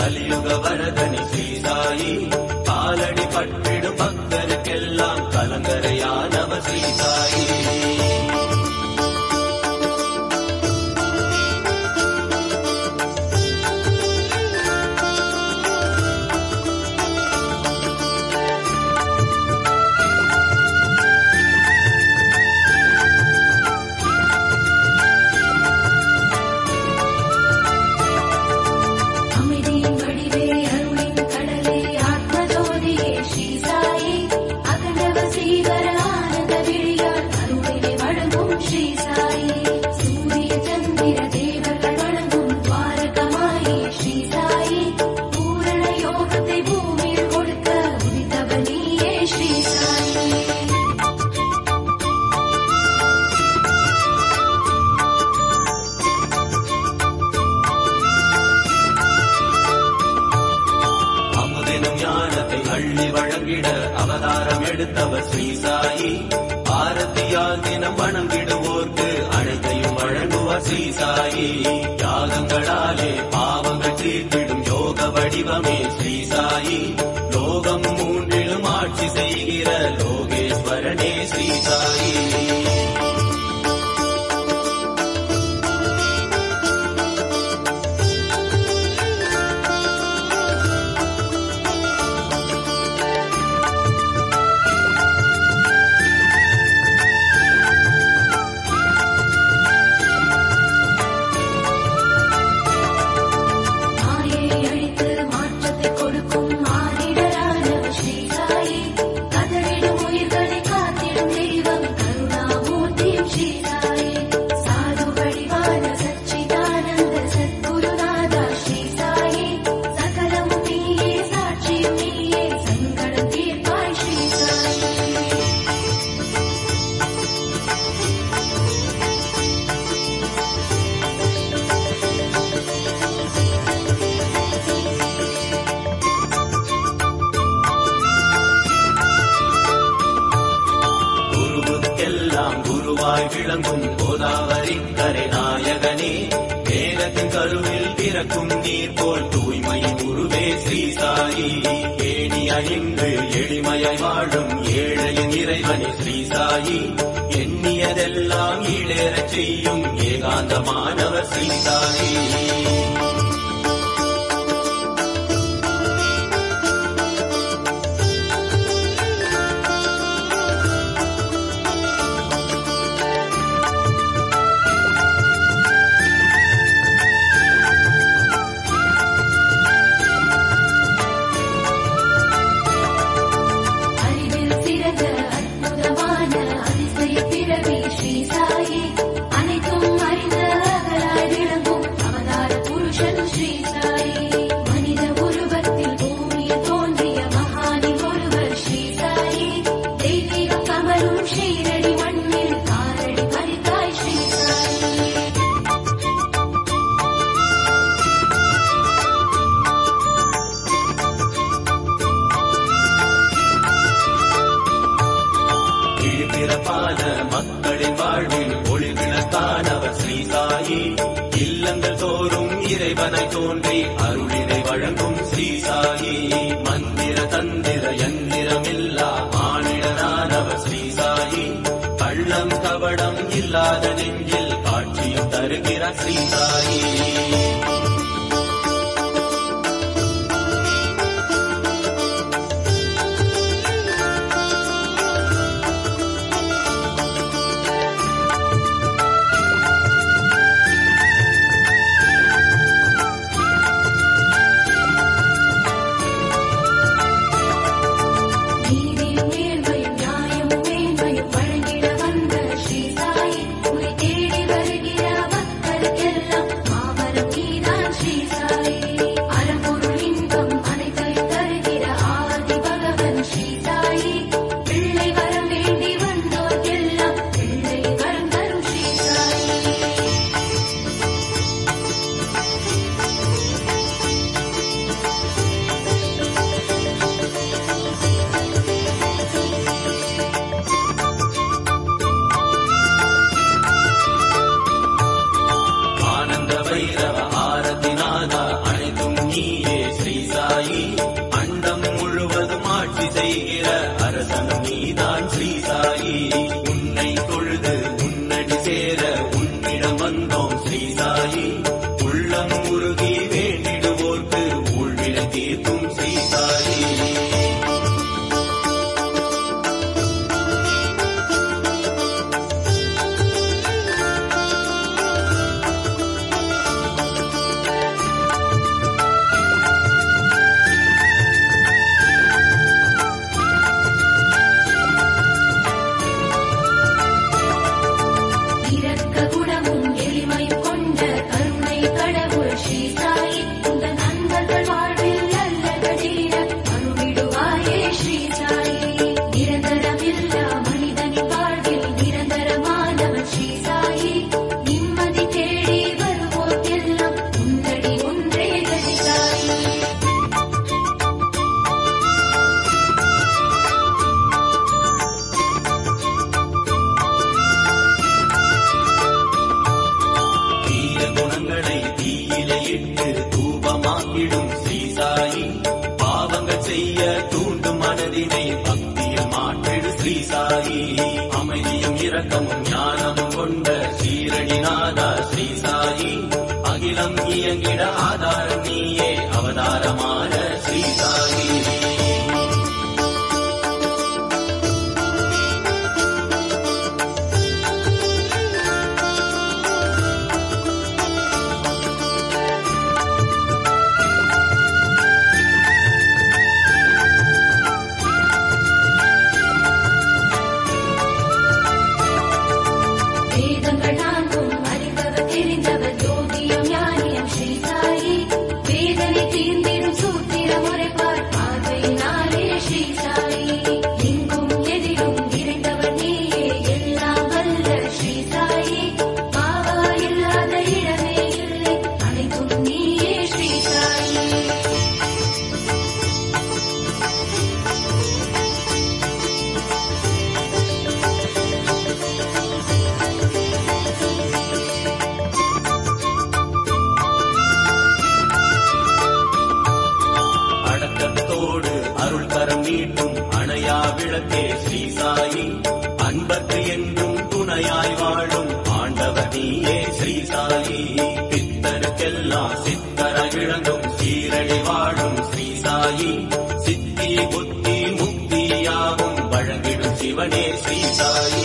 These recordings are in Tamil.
கலியுக வரதனி ஸ்ரீ சாயி காலடி பற்றிடும் பக்தருக்கெல்லாம் கலங்கரையானவர் ஸ்ரீ சாயி அமைதியின் வடிவே அருளின் கடலே ஆத்மஜோதியே ஸ்ரீ சாயி அகண்டவ சீவர ஆனந்த விழியால் அருளினை வழங்கும் ஸ்ரீ சாயி சூரிய சந்திர தேவர்கள் வழங்கும் துவாரகமாயே ஸ்ரீ சாயி பூரண யோகத்தை பூமியில் கொடுக்க உதித்தவ நீயே ஸ்ரீ சாயி அமுதெனும் ஞானத்தை அள்ளி வழங்கிட அவதாரம் எடுத்தவர் ஸ்ரீ சாயி ஆரத்தியால் தினம் வணங்கிடுவோர்க்கு அனைத்தையும் வழங்குவார் ஸ்ரீ சாயி யாகங்களாலே பாவங்கள் தீர்த்திடும் யோக வடிவமே ஸ்ரீ சாயி லோகம் மூன்றிலும் ஆட்சி செய்கிற லோகேஸ்வரனே ஸ்ரீ சாயி மாயை அழித்து மாற்றத்தை கொடுக்கும் மானிடரானவர் ஸ்ரீ சாயி கதறிடும் உயிர்களை காத்திடும் தெய்வம் கருணாமூர்த்தியும் ஸ்ரீ சாயி சாது வடிவான சச்சிதானந்த சத்குருநாதா ஸ்ரீ சாயி சகலமும் நீயே சாட்சியும் நீயே சங்கடம் தீர்ப்பாய் ஸ்ரீ சாயி குருவுக்கெல்லாம் குருவாய் விளங்கும் கோதாவரி கரை நாயகனே வேதத்தின் கருவில் பிறக்கும் நீர் போல் தூய்மை குருவே ஸ்ரீ சாயி ஏணியணிந்து எளிமையாய் வாழும் ஏழையின் இறைவனே ஸ்ரீ சாயி எண்ணியதெல்லாம் ஈடேறச் செய்யும் ஏகாந்தமானவர் ஸ்ரீ சாயி அறிவில் சிறந்த அற்புதமான அதிசய பிறவி ஸ்ரீ சாயி அனைத்தும் அறிந்த அகலாய் விளங்கும் அவதார புருஷன் ஸ்ரீ சாயி மனித உருவத்தில் பூமியில் தோன்றிய மகானி ஒருவர் ஸ்ரீ சாயி தெய்வீகம் கமலும் ஸ்ரீரடி மண்ணில் காரடி பறித்தாய் ஸ்ரீ சாயி பிறப்பான மக்களின் வாழ்வில் ஒளி விளக்கானவர் ஸ்ரீ சாயி இல்லங்கள் தோறும் இறைவனை தோன்றி அருளினை வழங்கும் ஸ்ரீ சாயி மந்திர தந்திர யந்திரமில்லா மானிடரானவர் ஸ்ரீ சாயி கள்ளம் கபடம் இல்லாத நெஞ்சில் காட்சியும் தருகிறார் ஸ்ரீ சாயி நீதியும் நேர்மையும் நியாயமும் மேன்மையும் வழங்கிட வந்த ஸ்ரீ சாயி உன்னை தேடி வருகிற பக்தருக்கெல்லாம் மாபெரும் இரக்கமும் ஞானமும் கொண்ட சீரடிநாதா ஸ்ரீ சாயி அகிலம் இயங்கிட ஆதாரம் நீயே அவதாரமான ஸ்ரீ சாயி வேதங்கள் நான்கும் அறிந்தவர் தெரிந்தவர் ஜோதியம் ஞானியம் ஸ்ரீ சாயி வேதனை தீர்ந்திடும் சூத்திர முறைப்பார் பார்வையினாலே ஸ்ரீ சாயி எங்கும் எதிலும் நிறைந்தவர் நீயே எல்லாம் வல்ல ஸ்ரீ சாயி பாவா இல்லாத இடமே இல்லை அனைத்தும் நீயே ஸ்ரீ சாயி அடக்கத்தோடு அருள் கரம் நீட்டும் அணையா விளக்கே ஸ்ரீ சாயி அன்பர்க்கு என்றும் துணையாய் வாழும் ஆண்டவர் நீயே ஸ்ரீ சாயி பித்தருக்கெல்லாம் சித்தராய் விளங்கும் சீரழி வாழும் ஸ்ரீ சாயி சித்தி புத்தி முக்தியாவும் வழங்கிடும் சிவனே ஸ்ரீ சாயி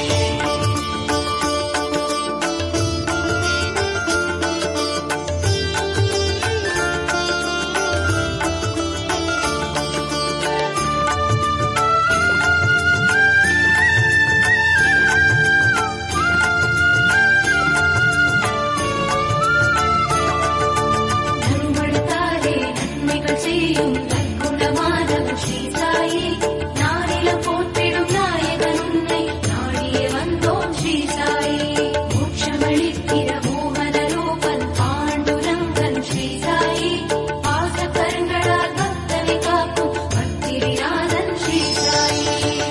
நறுமணத்தாலே நன்மைகள் செய்யும் நற்குணமானவர் ஸ்ரீ சாயி நானிலம் போற்றிடும் நாயகன் உன்னை நாடியே வந்தோம் ஸ்ரீ சாயி மோட்சமளிக்கிற மோகன ரூபன் பாண்டுரங்கன் ஸ்ரீ சாயி பாசக்கரங்களால் பக்தனை காக்கும் பத்திரிநாதன் ஸ்ரீ சாயி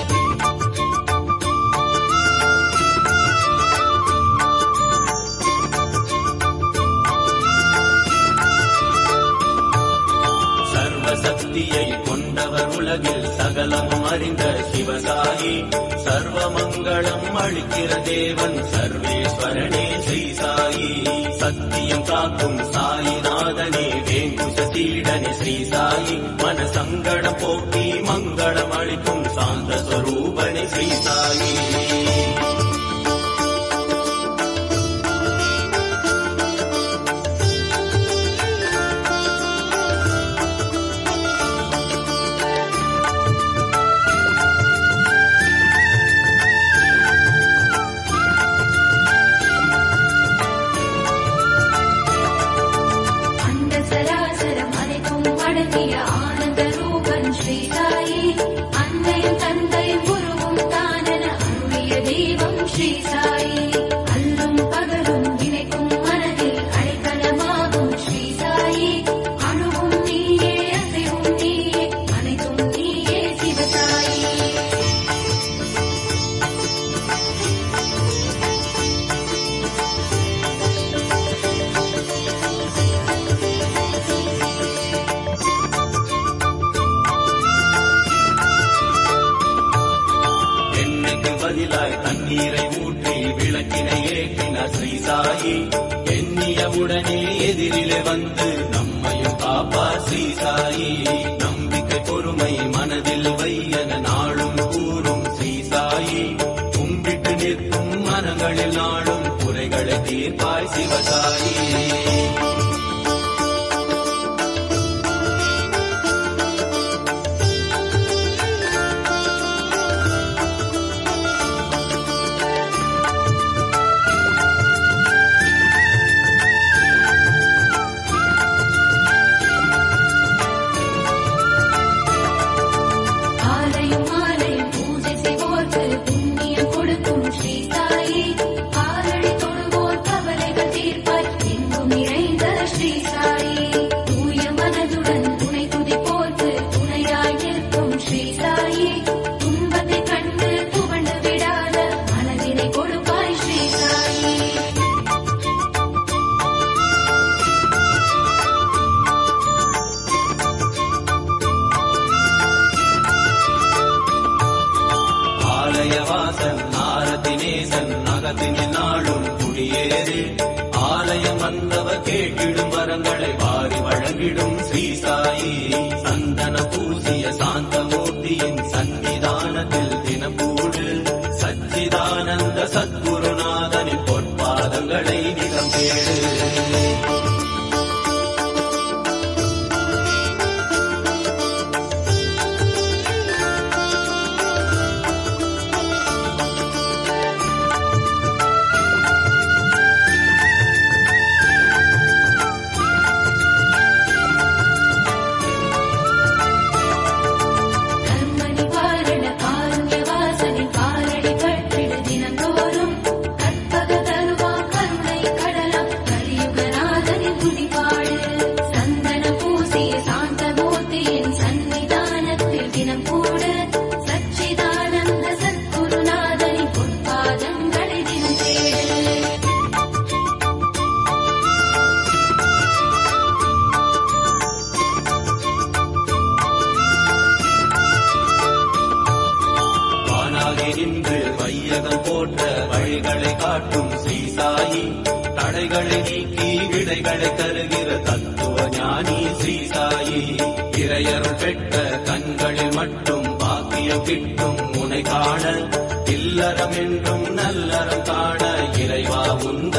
சர்வ சக்தியை கொண்டவர் உலகில் சகலமும் அறிந்த சிவசாயி சர்வ மங்களம் அளிக்கிற தேவன் சர்வேஸ்வரனே ஸ்ரீ சாயி சத்தியம் காக்கும் சாயிநாதனே வேங்குச சீடனே ஸ்ரீ சாயி மன சங்கடம் போக்கி மங்களம் அளிக்கும் சாந்த ஸ்வரூபனே ஸ்ரீ சாயி அண்ட சராசரம் அனைத்தும் அடங்கிய ஆனந்த ரூபன் ஸ்ரீ சாயி அன்னையும் தந்தையும் குருவும் தானென அருளிய தெய்வம் ஸ்ரீ சாயி அல்லும் பகலும் நினைக்கும் மனதில் அடைக்கலமாகும் ஸ்ரீ சாயி அணுவும் நீயே அசைவும் நீயே அனைத்தும் நீயே சிவசாயி எண்ணெய்க்கு பதிலாய் தண்ணீரை ஊற்றி விளக்கினை ஏற்றின ஸ்ரீ சாயி எண்ணியவுடனே எதிரிலே வந்து நம்மையும் காப்பா ஸ்ரீ சாயி நம்பிக்கை பொறுமை மனதில் வையன நாளும் கூறும் ஸ்ரீ சாயி கும்பிட்டு நிற்கும் மனங்களில் நாளும் குறைகளை தீர்ப்பாய் சிவசாயி ஆலயம் ஆலயம் பூஜை செய்வோர்க்கு புண்ணியம் கொடுக்கும் ஸ்ரீ சாயி காலடி தொழுவோர் கவலைகள் தீர்ப்பாய் எங்கும் சந்தன பூசிய சாந்தமூர்த்தியின் சன்னிதானத்தில் தினக்கூடு சச்சிதானந்த சத்குருநாதனின் பொற்பாதங்களை நிலம் கேடு கர்ம நிவாரண காருண்ய வாசனின் காலடி பட்டிடு தினந்தோறும் கற்பக தருவா கருணை கடலாம் கலியுகநாதனின் துடிபாடு சந்தன பூசிய சாந்தமூர்த்தியின் சன்னிதானத்தில் தினம் கூட சச்சிதானந்த சத்குருநாதனின் பொற்பாதங்களை தினம் தேடு வானாகி நின்று வையகம் போன்ற வழிகளை காட்டும் ஸ்ரீசாயி தடைகளை நீக்கி விடைகளை தருகிற தத்துவ ஞானி ஸ்ரீசாயி இறையருள் பெற்ற கண்களில் மட்டும் பாக்கியம் கிட்டும் முனை காண இல்லறம் என்றும் நல்லறம் காண இறைவா உந்த